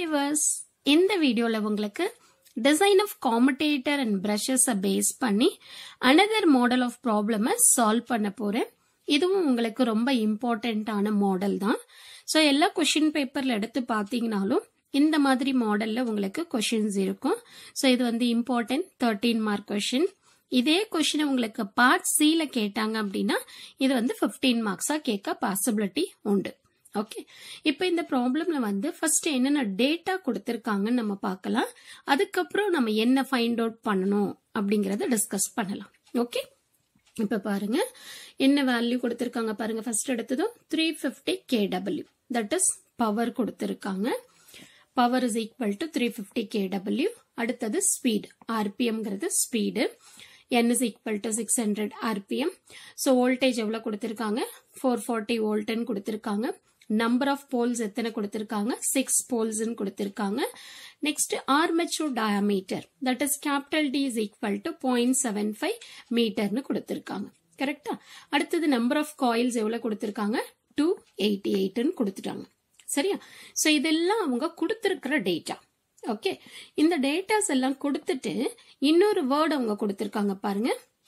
viewers இந்த வீடியோல உங்களுக்கு டிசைன் ஆஃப் காமடேட்டர் அண்ட் பிரஷஸை பேஸ் பண்ணி அனதர் மாடல் ஆஃப் ப்ராப்ளமை சால்வ் பண்ண போறேன் இதுவும் உங்களுக்கு ரொம்ப இம்பார்ட்டண்ட்டான மாடல் தான் ஸோ எல்லா கொஷின் பேப்பர்ல எடுத்து பார்த்தீங்கனாலும் இந்த மாதிரி மாடல்ல உங்களுக்கு கொஷின்ஸ் இருக்கும் ஸோ இது வந்து இம்பார்ட்டன்ட் தேர்ட்டீன் மார்க் கொஷின் இதே கொஷின் உங்களுக்கு பார்ட் சில கேட்டாங்க அப்படின்னா இது வந்து 15 மார்க்ஸா கேட்க பாசிபிலிட்டி உண்டு ஓகே இப்போ இந்த ப்ராப்ளம்ல வந்து ஃபர்ஸ்ட் என்னென்ன டேட்டா கொடுத்துருக்காங்கன்னு நம்ம பார்க்கலாம் அதுக்கப்புறம் நம்ம என்ன ஃபைண்ட் அவுட் பண்ணணும் அப்படிங்கறத டிஸ்கஸ் பண்ணலாம் ஓகே இப்ப பாருங்க என்ன வேல்யூ கொடுத்திருக்காங்க பாருங்க ஃபர்ஸ்ட் எடுத்ததும் three fifty KW that is power கொடுத்திருக்காங்க power is equal to three fifty KW அடுத்தது ஸ்பீட் ஆர்பிஎம்ங்கிறது speed n is equal to 600 rpm so voltage எவ்வளவு கொடுத்திருக்காங்க 440 வோல்ட்னு கொடுத்திருக்காங்க நம்பர் ஆஃப் போல்ஸ் எத்தனை கொடுத்திருக்காங்க சிக்ஸ் போல்ஸ்னு கொடுத்திருக்காங்க next armature diameter that is capital D is equal to point seven five மீட்டர்னு கொடுத்திருக்காங்க கரெக்டா அடுத்தது நம்பர் ஆஃப் காயில்ஸ் எவ்வளவு கொடுத்திருக்காங்க டூ எயிட்டி எயிட்னு கொடுத்துட்டாங்க சரியா சோ இதெல்லாம் அவங்க கொடுத்திருக்கிற டேட்டா ஓகே இந்த டேட்டாஸ் எல்லாம் கொடுத்துட்டு இன்னொரு வேர்ட் அவங்க கொடுத்திருக்காங்க பாருங்க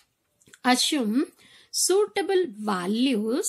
assume suitable values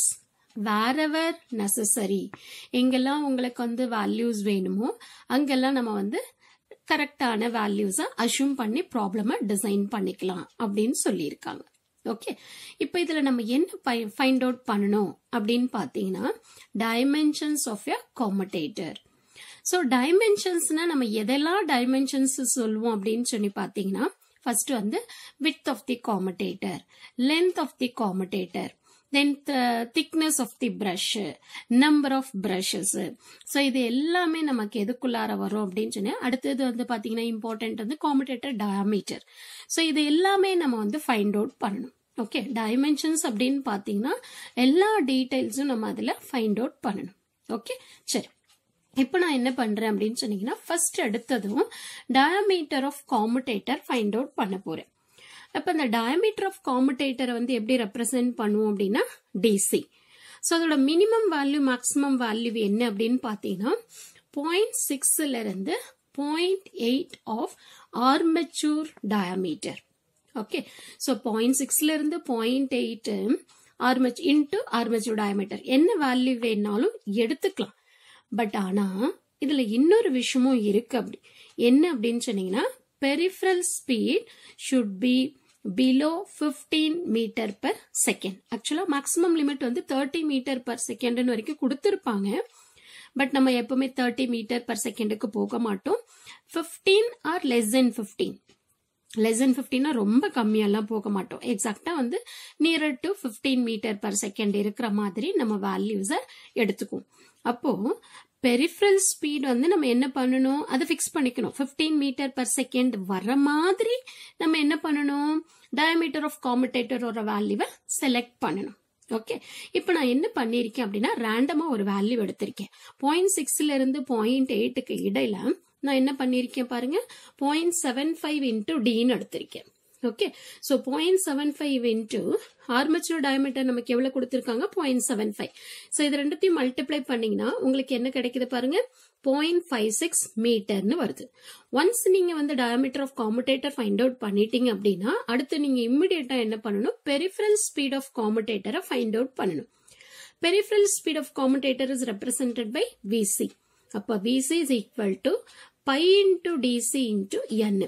wherever necessary எங்கெல்லாம் உங்களுக்கு வந்து வேல்யூஸ் வேணுமோ அங்கெல்லாம் நம்ம வந்து கரெக்டான வேல்யூஸை அஷ்யூம் பண்ணி ப்ராப்ளமை டிசைன் பண்ணிக்கலாம் அப்படின்னு சொல்லியிருக்காங்க ஓகே இப்போ இதுல நம்ம என்ன ஃபைண்ட் அவுட் பண்ணணும் அப்படின்னு பார்த்தீங்கன்னா dimensions of a commutator so டைமென்ஷன்ஸ்னா நம்ம எதெல்லாம் டைமென்ஷன்ஸ் சொல்லுவோம் அப்படின்னு சொல்லி பார்த்தீங்கன்னா ஃபர்ஸ்ட் வந்து width of the commutator length of the commutator then thickness of the brush number of brushes so இது எல்லாமே நமக்கு எதுக்குள்ளார வரும் அப்படின்னு சொன்னா அடுத்தது வந்து பார்த்தீங்கன்னா இம்பார்ட்டன்ட் வந்து காமடேட்டர் டயாமீட்டர் ஸோ இது எல்லாமே நம்ம வந்து ஃபைண்ட் அவுட் பண்ணணும் ஓகே டைமென்ஷன்ஸ் அப்படின்னு பார்த்தீங்கன்னா எல்லா டீட்டெயில்ஸும் நம்ம அதில் ஃபைண்ட் அவுட் பண்ணணும் ஓகே சரி இப்போ நான் என்ன பண்றேன் அப்படின்னு சொன்னீங்கன்னா ஃபர்ஸ்ட் எடுத்ததும் diameter of commutator find out பண்ண போறேன் அப்ப இந்த டயாமீட்டர் ஆஃப் காமுடேட்டரை வந்து எப்படி ரெப்ரசென்ட் பண்ணுவோம் அப்படின்னா டிசி ஸோ அதோட மினிமம் வேல்யூ மேக்ஸிமம் வேல்யூ என்ன அப்படின்னு பார்த்தீங்கன்னா பாயிண்ட் சிக்ஸ்ல இருந்து point eight of armature diameter okay so point சிக்ஸ்ல இருந்து point eight armature into armature diameter என்ன வேல்யூ வேணாலும் எடுத்துக்கலாம் பட் ஆனா இதுல இன்னொரு விஷயமும் இருக்கு அப்படி என்ன அப்படின்னு சொன்னீங்கன்னா peripheral speed should be below fifteen metre per second ஆக்சுவலா மேக்ஸிமம் லிமிட் வந்து தேர்ட்டி மீட்டர் பர் செகண்ட் வரைக்கும் கொடுத்துருப்பாங்க பட் நம்ம எப்பவுமே தேர்ட்டி மீட்டர் பர் செகண்டுக்கு போக மாட்டோம் fifteen or less than fifteen less than ஃபிஃப்டின்னா ரொம்ப கம்மியெல்லாம் போக மாட்டோம் எக்ஸாக்டா வந்து nearer to fifteen metre per second இருக்கிற மாதிரி நம்ம வேல்யூஸை எடுத்துக்குவோம் அப்போ பெரிஃபரல் ஸ்பீட் வந்து நம்ம என்ன பண்ணணும் அதை ஃபிக்ஸ் பண்ணிக்கணும் ஃபிஃப்டீன் மீட்டர் பர் செகண்ட் வர மாதிரி நம்ம என்ன பண்ணணும் டயமீட்டர் ஆஃப் காமடேட்டரோட வேல்யூவை செலக்ட் பண்ணணும் ஓகே இப்போ நான் என்ன பண்ணியிருக்கேன் அப்படின்னா ரேண்டமா ஒரு வேல்யூ எடுத்திருக்கேன் பாயிண்ட் சிக்ஸ்ல இருந்து பாயிண்ட் எயிட்டுக்கு இடையில நான் என்ன பண்ணியிருக்கேன் பாருங்க பாயிண்ட் செவன் ஃபைவ் இன்டூ டின்னு எடுத்திருக்கேன் okay so point seven five into armature diameter நமக்கு எவ்வளவு கொடுத்துருக்காங்க பாயிண்ட் செவன் ஃபைவ் ஸோ இது ரெண்டுத்தையும் மல்டிப்ளை பண்ணீங்கன்னா உங்களுக்கு என்ன கிடைக்குது பாருங்க பாயிண்ட் ஃபைவ் சிக்ஸ் மீட்டர்னு வருது ஒன்ஸ் நீங்க வந்து diameter of commutator find out பண்ணிட்டீங்க அப்படின்னா அடுத்து நீங்க இம்மிடியட்டா என்ன பண்ணணும் பெரிஃபரல் ஸ்பீட் ஆஃப் காமுடேட்டரை ஃபைண்ட் அவுட் பண்ணணும் peripheral speed of commutator is represented by VC அப்ப VC is equal to pi into DC into N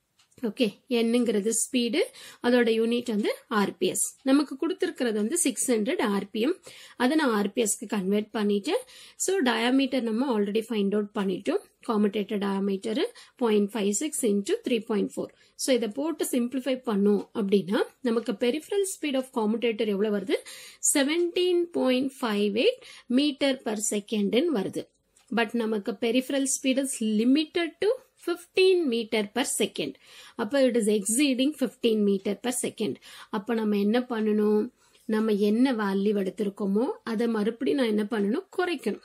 okay என்னங்கிறது ஸ்பீடு அதோட யூனிட் வந்து ஆர்பிஎஸ் நமக்கு கொடுத்துருக்கிறது வந்து சிக்ஸ் ஹண்ட்ரட் ஆர்பிஎம் அதை நான் ஆர்பிஎஸ்க்கு கன்வெர்ட் பண்ணிட்டேன் ஸோ டயாமீட்டர் நம்ம ஆல்ரெடி ஃபைண்ட் அவுட் பண்ணிட்டோம் commutator diameter point five six into three point four so இதை போட்டு சிம்பிளிஃபை பண்ணோம் அப்படின்னா நமக்கு பெரிஃபரல் ஸ்பீட் ஆஃப் காமடேட்டர் எவ்வளவு வருது seventeen point five eight metre per செகண்ட்னு வருது பட் நமக்கு peripheral speed is limited to 15 metre per second அப்ப it is exceeding 15 metre per second அப்ப நம்ம என்ன பண்ணணும் நம்ம என்ன வேல்யூ எடுத்திருக்கோமோ அதை மறுபடியும் நான் என்ன பண்ணணும் குறைக்கணும்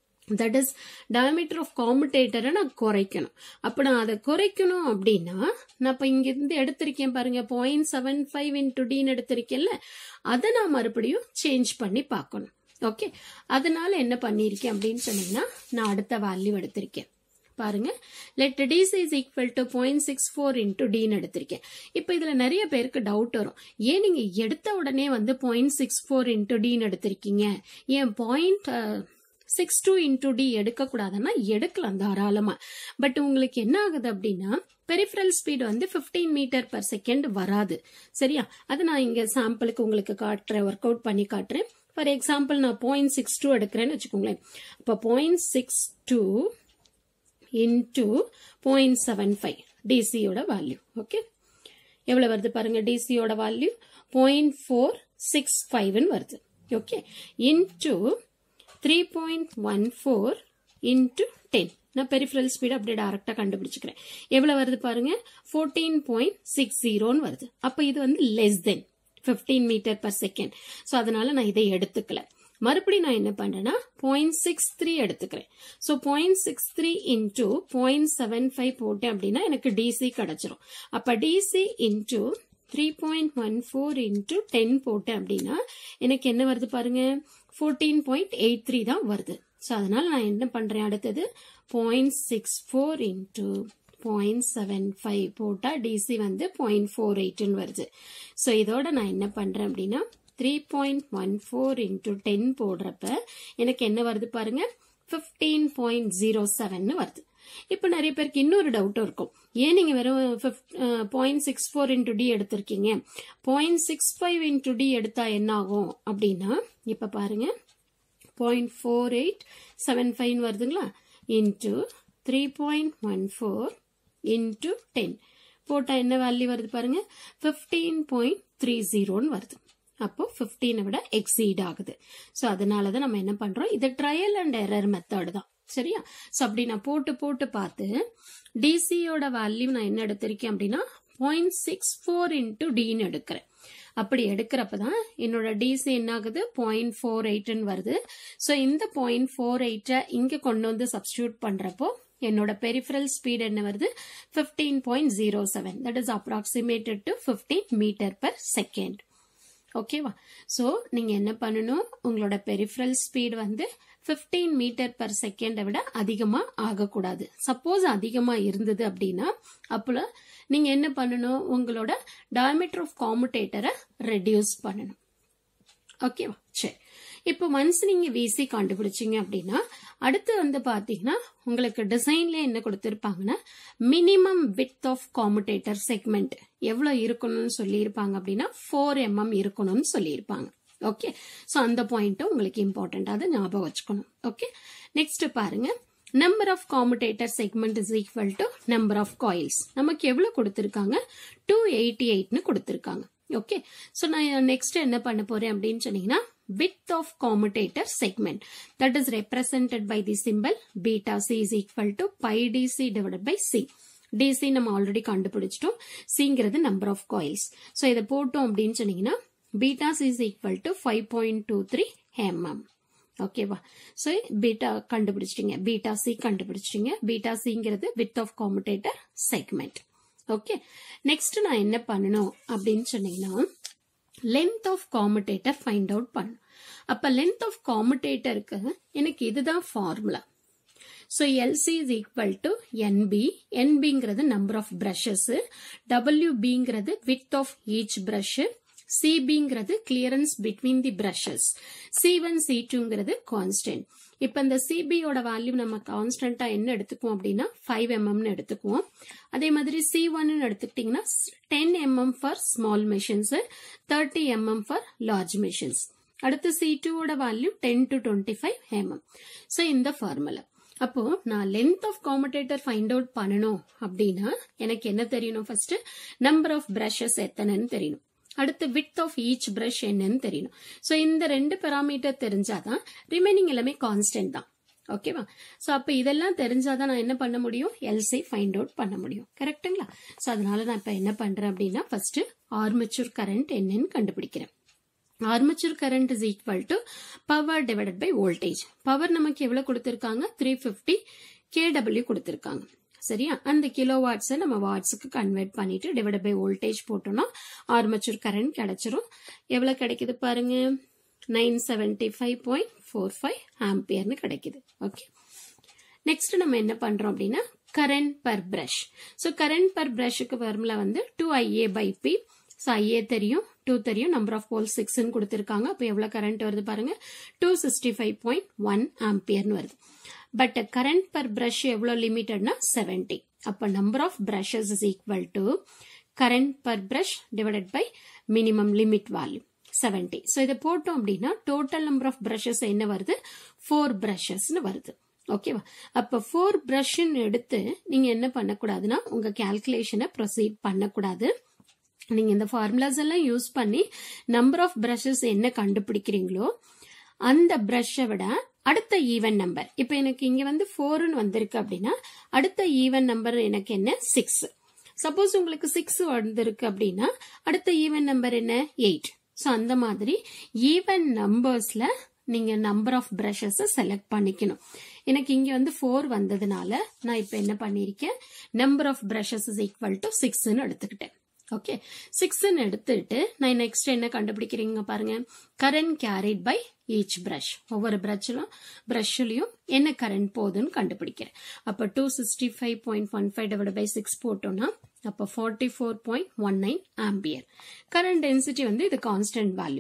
தட் இஸ் டயமீட்டர் ஆஃப் காமுடேட்டரை நான் குறைக்கணும் அப்ப நான் அதை குறைக்கணும் அப்படின்னா நான் இப்ப இங்க இருந்து எடுத்திருக்கேன் பாருங்க பாயிண்ட் செவன் ஃபைவ் இன்டூ டின்னு எடுத்திருக்கேன்ல அதை நான் மறுபடியும் சேஞ்ச் பண்ணி பார்க்கணும் ஓகே அதனால என்ன பண்ணியிருக்கேன் அப்படின்னு சொன்னீங்கன்னா நான் அடுத்த வேல்யூ எடுத்திருக்கேன் பாருங்க let DC is equal to point six four into டின்னு எடுத்திருக்கேன் இப்போ இதுல நிறைய பேருக்கு டவுட் வரும் ஏன் நீங்க எடுத்த உடனே வந்து பாயிண்ட் சிக்ஸ் ஃபோர் இன்டூ டின்னு எடுத்திருக்கீங்க ஏன் point six two into D எடுக்கக்கூடாதுன்னா எடுக்கலாம் தாராளமா பட் உங்களுக்கு என்ன ஆகுது அப்படின்னா பெரிஃபரல் ஸ்பீடு வந்து 15 மீட்டர் பர் செகண்ட் வராது சரியா அது நான் இங்க சாம்பிளுக்கு உங்களுக்கு காட்டுறேன் ஒர்க் அவுட் பண்ணி காட்டுறேன் ஃபார் எக்ஸாம்பிள் நான் பாயிண்ட் சிக்ஸ் டூ எடுக்கிறேன்னு வச்சுக்கோங்களேன் இப்போ point six two into point seven five டிசியோட வேல்யூ ஓகே எவ்வளவு வருது பாருங்க டிசியோட வேல்யூ பாயிண்ட் ஃபோர் சிக்ஸ் ஃபைவ்னு வருது okay into three point one four into ten நான் பெரிஃபரல் ஸ்பீடு அப்படியே டேரக்டா கண்டுபிடிச்சுக்கிறேன் எவ்வளவு வருது பாருங்க ஃபோர்டீன் பாயிண்ட் சிக்ஸ் ஜீரோன்னு வருது அப்போ இது வந்து less than 15 metre per second so அதனால நான் இதை எடுத்துக்கல மறுபடியும் நான் என்ன பண்றேன்னா பாயிண்ட் சிக்ஸ் த்ரீ எடுத்துக்கிறேன் so point six three into point seven five போட்டேன் அப்படின்னா எனக்கு டிசி கிடைச்சிரும் அப்ப DC into three point one four into ten போட்டேன் அப்படின்னா எனக்கு என்ன வருது பாருங்க ஃபோர்டீன் பாயிண்ட் எயிட் த்ரீ தான் வருது ஸோ அதனால நான் என்ன பண்றேன் அடுத்தது point six four into point seven five போட்டால் டிசி வந்து பாயிண்ட் ஃபோர் எயிட்னு வருது ஸோ இதோட நான் என்ன பண்ணுறேன் அப்படின்னா three point one four into ten போடுறப்ப எனக்கு என்ன வருது பாருங்க ஃபிஃப்டீன் பாயிண்ட் ஜீரோ செவன் வருது இப்போ நிறைய பேருக்கு இன்னொரு டவுட்டும் இருக்கும் ஏன் நீங்க வெறும் point six four into D எடுத்திருக்கீங்க point six five into D எடுத்தா என்ன ஆகும் அப்படின்னா இப்போ பாருங்க point four eight seven five வருதுங்களா into three point one four into ten போட்டால் என்ன வேல்யூ வருது பாருங்க ஃபிஃப்டீன் பாயிண்ட் த்ரீ ஜீரோன்னு வருது அப்போ ஃபிஃப்டீனை விட எக்ஸீட் ஆகுது ஸோ அதனால தான் நம்ம என்ன பண்றோம் இது ட்ரையல் அண்ட் எரர் மெத்தட் தான் சரியா ஸோ அப்படி நான் போட்டு போட்டு பார்த்து டிசியோட வேல்யூ நான் என்ன எடுத்திருக்கேன் அப்படின்னா பாயிண்ட் சிக்ஸ் ஃபோர் இன்டூ டின்னு எடுக்கிறேன் அப்படி எடுக்கிறப்ப தான் என்னோட டிசி என்ன ஆகுது பாயிண்ட் ஃபோர் எயிட்னு வருது ஸோ இந்த பாயிண்ட் ஃபோர் எயிட்டை இங்கே கொண்டு வந்து சப்ஸ்டியூட் பண்ணுறப்போ என்னோட பெரிஃபரல் ஸ்பீட் என்ன வருது fifteen point zero seven that is approximated to fifteen metre per second ஓகேவா ஸோ நீங்கள் என்ன பண்ணணும் உங்களோட பெரிஃபரல் ஸ்பீட் வந்து ஃபிஃப்டீன் மீட்டர் பர் செகண்டை விட அதிகமாக ஆகக்கூடாது சப்போஸ் அதிகமாக இருந்தது அப்படின்னா அப்போ நீங்கள் என்ன பண்ணணும் உங்களோட டயமீட்டர் ஆஃப் காமுடேட்டரை ரெடியூஸ் பண்ணணும் ஓகேவா சரி இப்போ ஒன்ஸ் நீங்க விசி கண்டுபிடிச்சீங்க அப்படின்னா அடுத்து வந்து பாத்தீங்கன்னா உங்களுக்கு டிசைன்ல என்ன கொடுத்திருப்பாங்கன்னா minimum width of commutator segment எவ்வளவு இருக்கணும்னு சொல்லியிருப்பாங்க அப்படின்னா ஃபோர் எம்எம் இருக்கணும்னு சொல்லியிருப்பாங்க ஓகே ஸோ அந்த பாயிண்ட்டும் உங்களுக்கு இம்பார்ட்டன்ட் அதை ஞாபகம் வச்சுக்கணும் ஓகே நெக்ஸ்ட் பாருங்க number of commutator segment is equal to number of coils நமக்கு எவ்வளவு கொடுத்திருக்காங்க டூ எயிட்டி எயிட்னு கொடுத்திருக்காங்க ஓகே ஸோ நான் நெக்ஸ்ட் என்ன பண்ண போறேன் அப்படின்னு சொன்னீங்கன்னா width of commutator segment that is represented by the symbol beta c is equal to pi dc divided by c dc நம்ம ஆல்ரெடி கண்டுபிடிச்சிட்டோம் சிங்கிறது நம்பர் ஆஃப் காயில்ஸ் ஸோ இதை போட்டோம் அப்படின்னு சொன்னீங்கன்னா beta C is equal to five point two three mm ஓகேவா so beta கண்டுபிடிச்சிட்டீங்க beta C கண்டுபிடிச்சிட்டீங்க பீட்டா சிங்கிறது width of commutator segment okay next நான் என்ன பண்ணணும் அப்படின்னு சொன்னீங்கன்னா length of commutator find out பண்ணும் அப்ப லென்த் ஆஃப் காமுடேட்டருக்கு எனக்கு இதுதான் formula so LC is equal to NB என்பிங்கிறது நம்பர் ஆஃப் பிரஷஸ் டபிள்யூபிங்கிறது வித் ஆஃப் ஈச் பிரஷ் சிபிங்கிறது clearance between the brushes C one C டூங்கிறது கான்ஸ்டன்ட் இப்போ இந்த சிபியோட வேல்யூ நம்ம கான்ஸ்டன்டா என்ன எடுத்துக்குவோம் அப்படின்னா ஃபைவ் எம்எம்னு எடுத்துக்குவோம் அதே மாதிரி சி ஒன்னு எடுத்துக்கிட்டீங்கன்னா ten mm for small machines thirty mm for large machines அடுத்து சி டூவோட value ten to twenty five mm so இந்த ஃபார்முலா அப்போ நான் length of commutator find out பண்ணணும் அப்படின்னா எனக்கு என்ன தெரியணும் ஃபர்ஸ்ட் நம்பர் ஆஃப் பிரஷஸ் எத்தனைன்னு தெரியணும் அடுத்து வித் ஆஃப் ஈச் பிரஷ் என்னன்னு தெரியணும் ஸோ இந்த ரெண்டு பெராமீட்டர் தெரிஞ்சாதான் ரிமைனிங் எல்லாமே கான்ஸ்டன்ட் தான் ஓகேவா ஸோ அப்போ இதெல்லாம் தெரிஞ்சாதான் நான் என்ன பண்ண முடியும் எல்சி ஃபைண்ட் அவுட் பண்ண முடியும் கரெக்டுங்களா ஸோ அதனால நான் இப்போ என்ன பண்றேன் அப்படின்னா ஃபர்ஸ்ட் ஆர்மச்சூர் கரண்ட் என்னன்னு கண்டுபிடிக்கிறேன் armature current is equal to power divided by voltage power நமக்கு எவ்வளவு கொடுத்திருக்காங்க த்ரீ பிப்டி கேடபிள்யூ கொடுத்திருக்காங்க சரியா அந்த கிலோ வாட்ஸை நம்ம வாட்ஸுக்கு கன்வெர்ட் பண்ணிட்டு டிவைட் பை வோல்டேஜ் போட்டோம்னா ஆர்மச்சூர் கரண்ட் கிடைச்சிரும் எவ்வளவு கிடைக்குது பாருங்க nine seventy five point four five ஆம்பியர்னு கிடைக்குது ஓகே நெக்ஸ்ட் நம்ம என்ன பண்றோம் அப்படின்னா current per brush so current per பிரஷுக்கு ஃபார்முலா வந்து two IA by P so IA தெரியும் டூ தெரியும் நம்பர் ஆஃப் போல் சிக்ஸ்ன்னு கொடுத்துருக்காங்க அப்போ எவ்வளோ கரண்ட் வருது பாருங்க two sixty five point one ஆம்பியர்னு வருது பட் கரண்ட் பர் பிரஷ் எவ்வளோ லிமிட்டட்னா செவன்டி அப்போ number of brushes is equal to current per brush divided by minimum limit value seventy so இதை போட்டோம் அப்படின்னா டோட்டல் நம்பர் ஆஃப் பிரஷஸ் என்ன வருது ஃபோர் பிரஷஸ்னு வருது ஓகேவா அப்ப ஃபோர் ப்ரஷ்ன்னு எடுத்து நீங்க என்ன பண்ணக்கூடாதுன்னா உங்க கால்குலேஷனை ப்ரொசீட் பண்ணக்கூடாது நீங்க இந்த ஃபார்முலாஸ் எல்லாம் யூஸ் பண்ணி நம்பர் ஆஃப் பிரஷஸ் என்ன கண்டுபிடிக்கிறீங்களோ அந்த ப்ரஷ்ஷை விட அடுத்த ஈவன் நம்பர் இப்ப எனக்கு இங்க வந்து ஃபோர்னு வந்திருக்கு அப்படின்னா அடுத்த ஈவன் நம்பர் எனக்கு என்ன சிக்ஸ் சப்போஸ் உங்களுக்கு சிக்ஸ் வந்திருக்கு அப்படின்னா அடுத்த ஈவன் நம்பர் என்ன எயிட் ஸோ அந்த மாதிரி ஈவன் நம்பர்ஸ்ல நீங்க நம்பர் ஆஃப் பிரஷஸ் செலக்ட் பண்ணிக்கணும் எனக்கு இங்க வந்து ஃபோர் வந்ததுனால நான் இப்ப என்ன பண்ணிருக்கேன் number of brushes is equal to சிக்ஸ்ன்னு எடுத்துக்கிட்டேன் ஓகே சிக்ஸ்ன்னு எடுத்துட்டு நான் நெக்ஸ்ட் என்ன கண்டுபிடிக்கிறீங்க பாருங்க current carried by each brush ஒவ்வொரு பிரஷ்லும் பிரஷ்லையும் என்ன கரண்ட் போகுதுன்னு கண்டுபிடிக்கிறேன் அப்ப two sixty five point one five divide by six போட்டோம்னா அப்போ forty four point one nine ampere current density வந்து இது constant value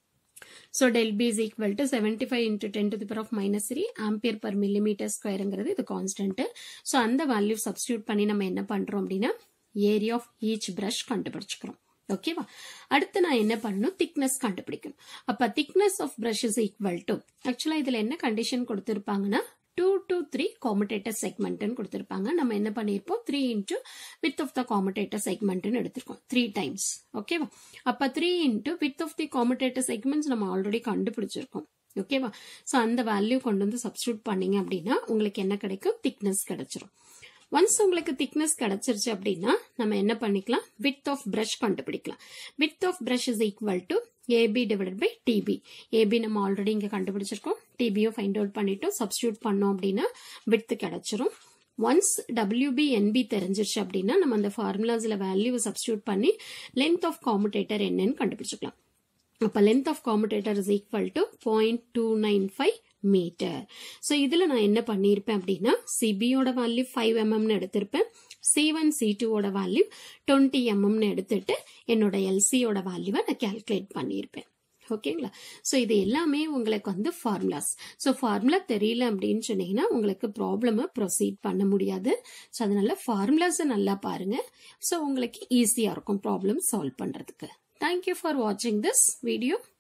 so del P is equal to seventy five into ten to the power of minus three ampere per millimetre ஸ்கொயருங்கிறது இது constant so அந்த value substitute பண்ணி நம்ம என்ன பண்றோம் அப்படின்னா ஏரியா ஆஃப் ஈச் பிரஷ் கண்டுபிடிச்சுக்கிறோம் ஓகேவா அடுத்து நான் என்ன பண்ணணும் திக்னஸ் கண்டுபிடிக்கணும் அப்ப thickness of brush is equal to ஆக்சுவலா இதுல என்ன கண்டிஷன் கொடுத்திருப்பாங்கன்னா டூ டு த்ரீ காமடேட்டர் செக்மெண்ட்னு கொடுத்திருப்பாங்க நம்ம என்ன பண்ணிருப்போம் three into width of the commutator செக்மெண்ட்னு எடுத்திருக்கோம் த்ரீ டைம்ஸ் ஓகேவா அப்ப three into width of the commutator segments நம்ம ஆல்ரெடி கண்டுபிடிச்சிருக்கோம் ஓகேவா ஸோ அந்த வேல்யூ கொண்டு வந்து சப்ஸ்டியூட் பண்ணீங்க அப்படின்னா உங்களுக்கு என்ன கிடைக்கும் திக்னஸ் கிடைச்சிரும் ஒன்ஸ் உங்களுக்கு திக்னஸ் கிடைச்சிருச்சு அப்படின்னா நம்ம என்ன பண்ணிக்கலாம் வித் ஆஃப் பிரஷ் கண்டுபிடிக்கலாம் width of brush is equal to AB divided by TB AB நம்ம ஆல்ரெடி இங்க கண்டுபிடிச்சிருக்கோம் டிபியும் ஃபைண்ட் அவுட் பண்ணிட்டோம் சப்ஸ்டியூட் பண்ணோம் அப்படின்னா வித் கிடைச்சிரும் ஒன்ஸ் டபிள்யூபி என்பி தெரிஞ்சிருச்சு அப்படின்னா நம்ம அந்த ஃபார்முலாஸ்ல வேல்யூ சப்ஸ்டியூட் பண்ணி லென்த் ஆஃப் காமுடேட்டர் என்னன்னு கண்டுபிடிச்சிக்கலாம் அப்ப length of commutator is equal to point two nine five metre so இதில் நான் என்ன பண்ணியிருப்பேன் அப்படின்னா சிபியோட வேல்யூ ஃபைவ் எம்எம்னு எடுத்திருப்பேன் சி ஒன் சி டூவோட வேல்யூ டுவெண்ட்டி எம்எம்னு எடுத்துட்டு என்னோட எல்சியோட வேல்யூவை நான் கேல்குலேட் பண்ணியிருப்பேன் ஓகேங்களா ஸோ இது எல்லாமே உங்களுக்கு வந்து ஃபார்முலாஸ் ஸோ ஃபார்முலா தெரியல அப்படின்னு சொன்னீங்கன்னா உங்களுக்கு ப்ராப்ளமை ப்ரொசீட் பண்ண முடியாது ஸோ அதனால ஃபார்முலாஸை நல்லா பாருங்க ஸோ உங்களுக்கு ஈஸியாக இருக்கும் ப்ராப்ளம் சால்வ் பண்ணுறதுக்கு தேங்க்யூ ஃபார் வாட்சிங் திஸ் வீடியோ